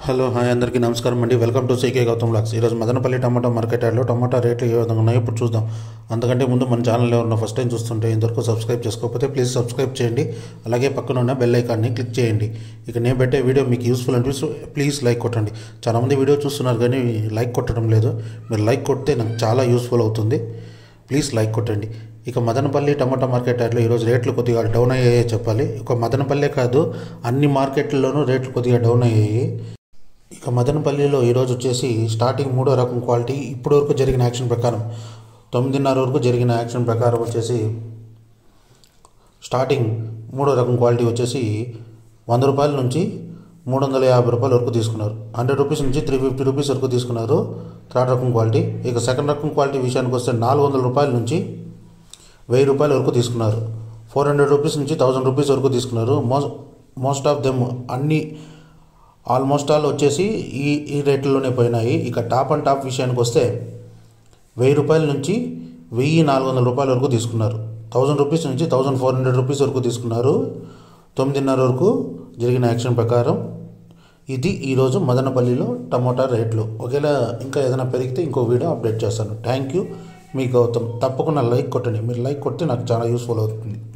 hello hi అందరికీ నమస్కారం అండి వెల్కమ్ టు సీకే గౌతమ్ లాక్స్ ఈరోజు మదనపల్లి టమాటా మార్కెట్ యార్డ్లో టమాటా రేట్లు ఏ విధంగా ఉన్నాయో ఇప్పుడు చూద్దాం అంతకంటే ముందు మన ఛానల్లో ఉన్న ఫస్ట్ టైం చూస్తుంటే ఇంతవరకు సబ్స్క్రైబ్ చేసుకోకపోతే ప్లీజ్ సబ్స్క్రైబ్ చేయండి అలాగే పక్కన ఉన్న బెల్ ఐకాన్ని క్లిక్ చేయండి ఇక నేను పెట్టే వీడియో మీకు యూస్ఫుల్ అనిపిస్తూ ప్లీజ్ లైక్ కొట్టండి చాలామంది వీడియో చూస్తున్నారు కానీ లైక్ కొట్టడం లేదు మీరు లైక్ కొడితే నాకు చాలా యూస్ఫుల్ అవుతుంది ప్లీజ్ లైక్ కొట్టండి ఇక మదనపల్లి టమాటా మార్కెట్ యార్డ్లో ఈరోజు రేట్లు కొద్దిగా డౌన్ అయ్యాయో చెప్పాలి ఇక మదనపల్లే కాదు అన్ని మార్కెట్లలోనూ రేట్లు కొద్దిగా డౌన్ అయ్యాయి ఇక మదనపల్లిలో ఈరోజు వచ్చేసి స్టార్టింగ్ మూడో రకం క్వాలిటీ ఇప్పటి వరకు జరిగిన యాక్షన్ ప్రకారం తొమ్మిదిన్నర వరకు జరిగిన యాక్షన్ ప్రకారం వచ్చేసి స్టార్టింగ్ మూడో రకం క్వాలిటీ వచ్చేసి వంద రూపాయల నుంచి మూడు వందల యాభై రూపాయల వరకు తీసుకున్నారు హండ్రెడ్ రూపీస్ నుంచి త్రీ ఫిఫ్టీ రూపీస్ వరకు తీసుకున్నారు థర్డ్ రకం క్వాలిటీ ఇక సెకండ్ రకం క్వాలిటీ విషయానికి వస్తే నాలుగు వందల రూపాయల నుంచి వెయ్యి రూపాయల వరకు తీసుకున్నారు ఫోర్ హండ్రెడ్ రూపీస్ నుంచి థౌజండ్ రూపీస్ వరకు తీసుకున్నారు మోస్ట్ మోస్ట్ ఆఫ్ దెమ్ అన్ని ఆల్మోస్ట్ ఆల్ వచ్చేసి ఈ ఈ రేట్లలోనే పోయినాయి ఇక టాప్ అండ్ టాప్ విషయానికి వస్తే వెయ్యి రూపాయల నుంచి వెయ్యి నాలుగు వందల రూపాయల వరకు తీసుకున్నారు థౌజండ్ రూపీస్ నుంచి థౌజండ్ ఫోర్ హండ్రెడ్ రూపీస్ వరకు తీసుకున్నారు తొమ్మిదిన్నర వరకు జరిగిన యాక్షన్ ప్రకారం ఇది ఈరోజు మదనపల్లిలో టమోటా రేట్లు ఒకవేళ ఇంకా ఏదైనా పెరిగితే ఇంకో వీడియో అప్డేట్ చేస్తాను థ్యాంక్ యూ మీ గౌతమ్ తప్పకుండా లైక్ కొట్టండి మీరు లైక్ కొడితే నాకు చాలా యూస్ఫుల్ అవుతుంది